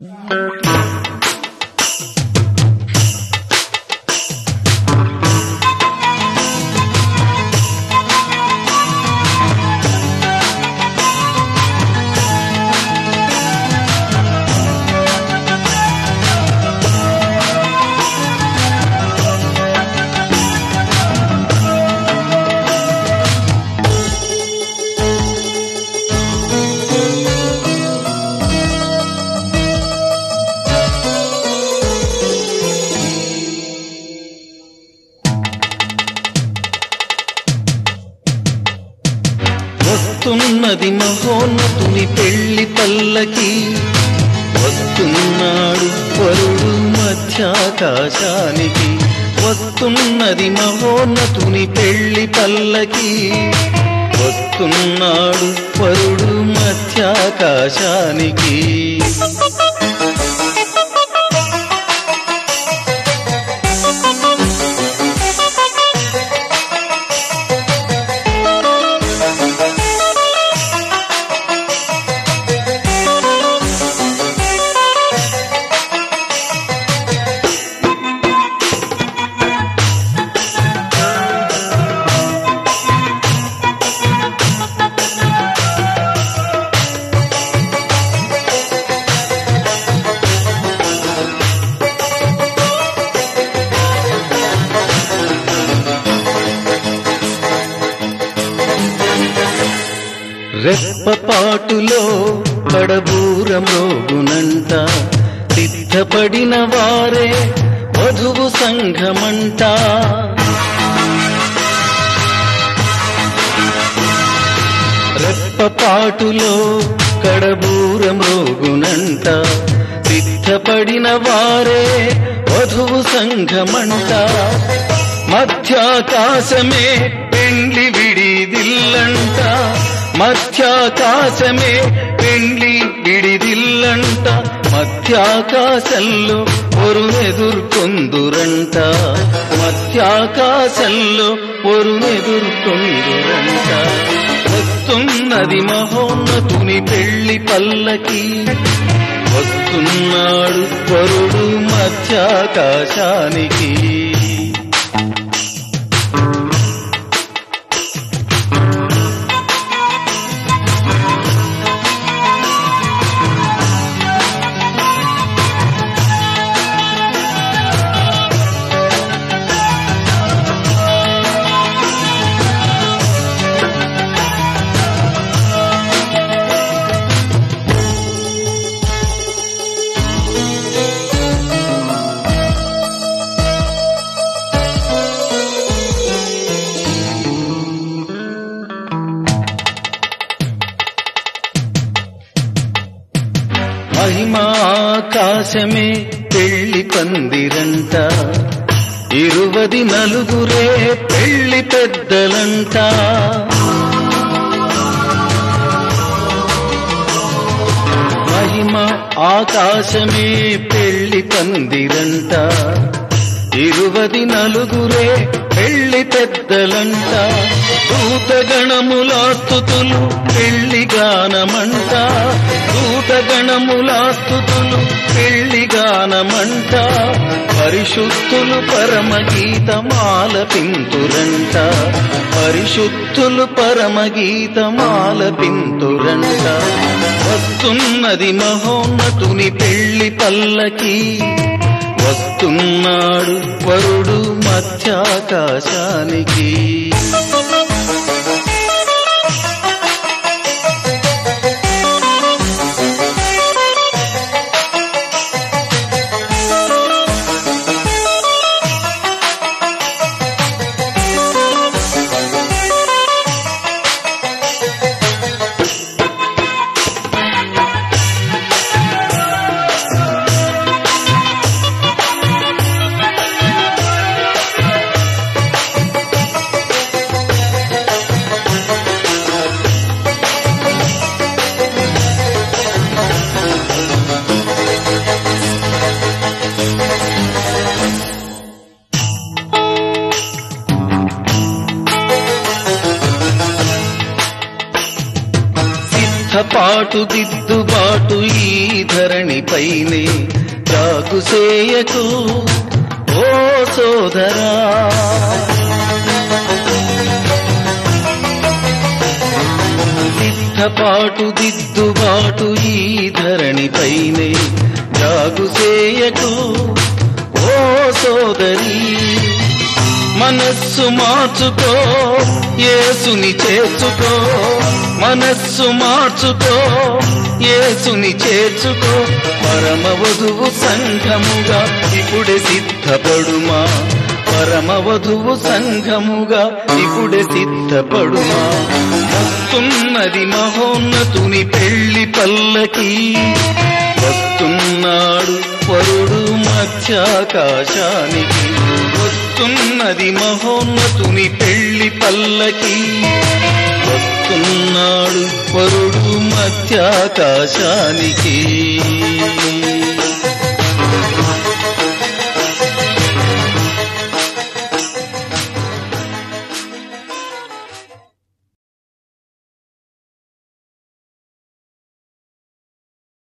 వస్తున్నది మహోన్నతుని పెళ్లి పల్లకి వస్తున్నాడు వరుడు మధ్యాకాశానికి వస్తున్నది మహోన్నతుని పెళ్లి పల్లకి వస్తున్నాడు వరుడు మధ్యాకాశానికి రెప్పపాటులో కడబూరమోగునంట సిద్ధపడిన వారే వధువు సంఘమంట రెప్పపాటులో కడబూరమోగునంట సిద్ధపడిన వారే వధువు సంఘమంట మధ్యాకాశమే పెండ్లి విడిదిల్లంట మధ్యాకాశమే పెండ్లి విడిదిల్లంట మధ్యాకాశంలో ఒరునెదుర్కొందురంట మధ్యాకాశంలో ఒరునెదుర్కొందురంట వస్తున్నది మహోన్నతుని పెళ్లి పల్లకి వస్తున్నాడు వరుడు మధ్యాకాశానికి మహిమాకాశమే పెళ్లి పందిరంట ఇరువది నలుగురే పెళ్లి పెద్దలంట మహిమ ఆకాశమే పెళ్లి పందిరంట ఇరువది నలుగురే పెళ్లి పెద్దలంట దూతగణములాస్తుతులు పెళ్లి గానమంట దూతగణములాస్తుతులు పెళ్లి గానమంట పరిశుద్ధులు పరమగీతమాల పింతురంట పరిశుద్ధులు పరమగీతమాల పింతురంట వస్తున్నది మహోన్నతుని పెళ్లి పల్లకి వస్తున్నాడు వరుడు మధ్యాకాశానికి సిద్ధపాటు దిద్దుబాటు పాటు ఈ ధరణిపైనే జాగుసేయకు ఓ సోదరా సిద్ధపాటు దిద్దుబాటు ఈ ధరణిపైనే జాగుసేయకు ఓ సోదరి మనస్సు మార్చుకో యేసుని చేర్చుకో మనస్సు మార్చుకో యేసుని చేర్చుకో పరమ వధువు సంఘముగా ఇప్పుడే సిద్ధపడుమా పరమ వధువు సంఘముగా ఇప్పుడే సిద్ధపడుమా వస్తున్నది మహోన్నతుని పెళ్లి పల్లకి వస్తున్నాడు వరుడు మధ్యాకాశానికి వస్తున్నది మహోన్నతుని పెళ్లి పల్లకి వస్తున్నాడు వరుడు మధ్యాకాశానికి